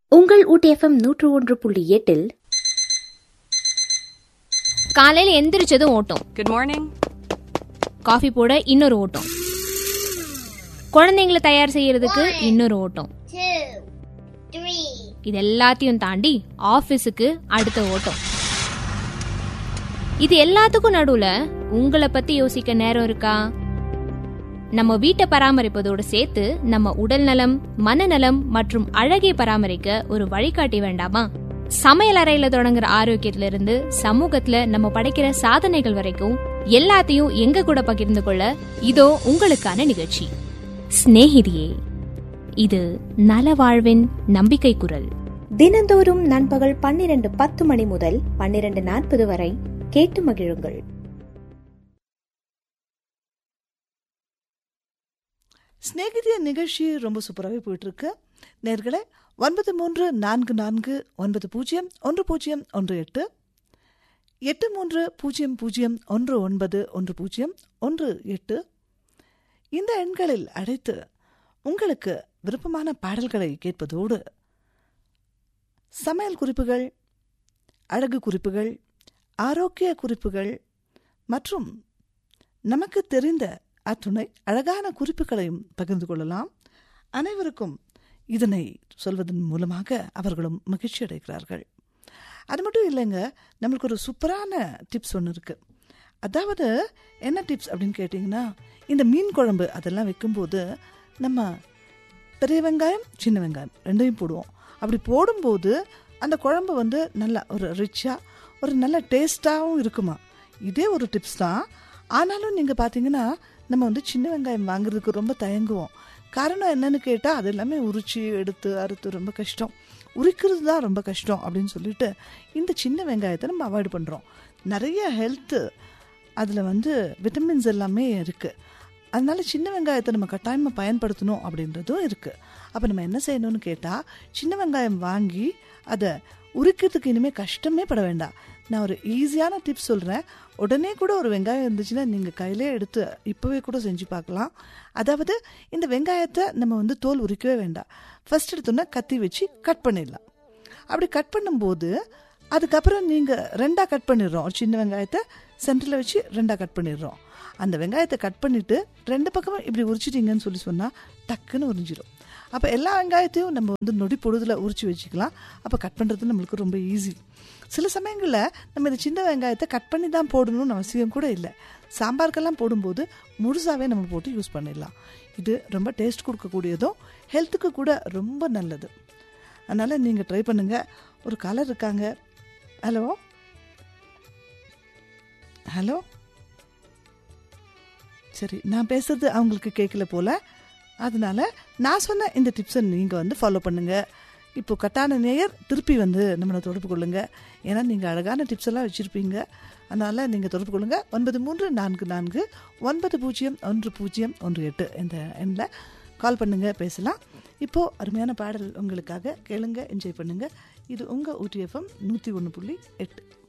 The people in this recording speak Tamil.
உங்கள் ஊட்டிஎஃப்எம் நூற்று ஒன்று புள்ளி எட்டில் காலையில எந்திரிச்சதும் ஓட்டம் Good morning. காஃபி போட இன்னொரு ஓட்டம் குழந்தைங்களை தயார் செய்யறதுக்கு இன்னொரு ஓட்டம் two, three, இது எல்லாத்தையும் தாண்டி ஆபீஸுக்கு அடுத்த ஓட்டம் இது எல்லாத்துக்கும் நடுவுல உங்களை பத்தி யோசிக்க நேரம் இருக்கா நம்ம வீட்டை பராமரிப்பதோடு சேர்த்து நம்ம உடல் நலம் மனநலம் மற்றும் அழகை பராமரிக்க ஒரு வழிகாட்டி வேண்டாமா சமையல் அறையில தொடங்குற ஆரோக்கியத்துல இருந்து சமூகத்துல நம்ம படைக்கிற சாதனைகள் வரைக்கும் எல்லாத்தையும் எங்க கூட பகிர்ந்து கொள்ள இதோ உங்களுக்கான நிகழ்ச்சி சிநேகிதியே இது நல வாழ்வின் நம்பிக்கை குரல் தினந்தோறும் நண்பகல் பன்னிரண்டு பத்து மணி முதல் பன்னிரண்டு நாற்பது வரை கேட்டு மகிழுங்கள் ஸ்நேகிதிய நிகழ்ச்சி ரொம்ப சூப்பராகவே போயிட்டுருக்கு நேர்களே ஒன்பது மூன்று நான்கு நான்கு ஒன்பது பூஜ்ஜியம் ஒன்று பூஜ்ஜியம் ஒன்று எட்டு எட்டு மூன்று பூஜ்ஜியம் பூஜ்ஜியம் ஒன்று ஒன்பது ஒன்று பூஜ்ஜியம் ஒன்று எட்டு இந்த எண்களில் அழைத்து உங்களுக்கு விருப்பமான பாடல்களை கேட்பதோடு சமையல் குறிப்புகள் அழகு குறிப்புகள் ஆரோக்கிய குறிப்புகள் மற்றும் நமக்கு தெரிந்த அத்துணை அழகான குறிப்புகளையும் பகிர்ந்து கொள்ளலாம் அனைவருக்கும் இதனை சொல்வதன் மூலமாக அவர்களும் மகிழ்ச்சி அடைகிறார்கள் அது மட்டும் இல்லைங்க நம்மளுக்கு ஒரு சூப்பரான டிப்ஸ் ஒன்று இருக்குது அதாவது என்ன டிப்ஸ் அப்படின்னு கேட்டிங்கன்னா இந்த மீன் குழம்பு அதெல்லாம் வைக்கும்போது நம்ம பெரிய வெங்காயம் சின்ன வெங்காயம் ரெண்டையும் போடுவோம் அப்படி போடும்போது அந்த குழம்பு வந்து நல்லா ஒரு ரிச்சாக ஒரு நல்ல டேஸ்ட்டாகவும் இருக்குமா இதே ஒரு டிப்ஸ் தான் ஆனாலும் நீங்கள் பார்த்தீங்கன்னா நம்ம வந்து சின்ன வெங்காயம் வாங்குறதுக்கு ரொம்ப தயங்குவோம் காரணம் என்னன்னு கேட்டால் அது எல்லாமே உரிச்சு எடுத்து அறுத்து ரொம்ப கஷ்டம் உரிக்கிறது தான் ரொம்ப கஷ்டம் அப்படின்னு சொல்லிட்டு இந்த சின்ன வெங்காயத்தை நம்ம அவாய்ட் பண்ணுறோம் நிறைய ஹெல்த்து அதில் வந்து விட்டமின்ஸ் எல்லாமே இருக்குது அதனால சின்ன வெங்காயத்தை நம்ம கட்டாயமாக பயன்படுத்தணும் அப்படின்றதும் இருக்குது அப்போ நம்ம என்ன செய்யணும்னு கேட்டால் சின்ன வெங்காயம் வாங்கி அதை உரிக்கிறதுக்கு இனிமேல் கஷ்டமே பட வேண்டாம் நான் ஒரு ஈஸியான டிப்ஸ் சொல்கிறேன் உடனே கூட ஒரு வெங்காயம் இருந்துச்சுன்னா நீங்கள் கையிலே எடுத்து இப்போவே கூட செஞ்சு பார்க்கலாம் அதாவது இந்த வெங்காயத்தை நம்ம வந்து தோல் உரிக்கவே வேண்டாம் ஃபர்ஸ்ட் எடுத்தோன்னா கத்தி வச்சு கட் பண்ணிடலாம் அப்படி கட் பண்ணும்போது அதுக்கப்புறம் நீங்கள் ரெண்டாக கட் பண்ணிடுறோம் ஒரு சின்ன வெங்காயத்தை சென்டரில் வச்சு ரெண்டாக கட் பண்ணிடுறோம் அந்த வெங்காயத்தை கட் பண்ணிவிட்டு ரெண்டு பக்கமும் இப்படி உரிச்சிட்டிங்கன்னு சொல்லி சொன்னால் டக்குன்னு உறிஞ்சிடும் அப்போ எல்லா வெங்காயத்தையும் நம்ம வந்து நொடி பொழுதில் உரிச்சு வச்சுக்கலாம் அப்போ கட் பண்ணுறது நம்மளுக்கு ரொம்ப ஈஸி சில சமயங்களில் நம்ம இந்த சின்ன வெங்காயத்தை கட் பண்ணி தான் போடணும்னு அவசியம் கூட இல்லை சாம்பாருக்கெல்லாம் போடும்போது முழுசாகவே நம்ம போட்டு யூஸ் பண்ணிடலாம் இது ரொம்ப டேஸ்ட் கொடுக்கக்கூடியதும் ஹெல்த்துக்கு கூட ரொம்ப நல்லது அதனால் நீங்கள் ட்ரை பண்ணுங்கள் ஒரு கலர் இருக்காங்க ஹலோ ஹலோ சரி நான் பேசுறது அவங்களுக்கு கேட்கல போல அதனால நான் சொன்ன இந்த டிப்ஸை நீங்கள் வந்து ஃபாலோ பண்ணுங்கள் இப்போ கட்டான நேயர் திருப்பி வந்து நம்மளை தொடர்பு கொள்ளுங்க ஏன்னா நீங்கள் அழகான டிப்ஸ் எல்லாம் வச்சுருப்பீங்க அதனால் நீங்கள் தொடர்பு கொள்ளுங்க ஒன்பது மூன்று நான்கு நான்கு ஒன்பது பூஜ்ஜியம் ஒன்று பூஜ்ஜியம் ஒன்று எட்டு இந்த எண்ணில் கால் பண்ணுங்க பேசலாம் இப்போது அருமையான பாடல் உங்களுக்காக கேளுங்க என்ஜாய் பண்ணுங்க இது உங்கள் ஊட்டிஎஃப்எம் நூற்றி ஒன்று புள்ளி எட்டு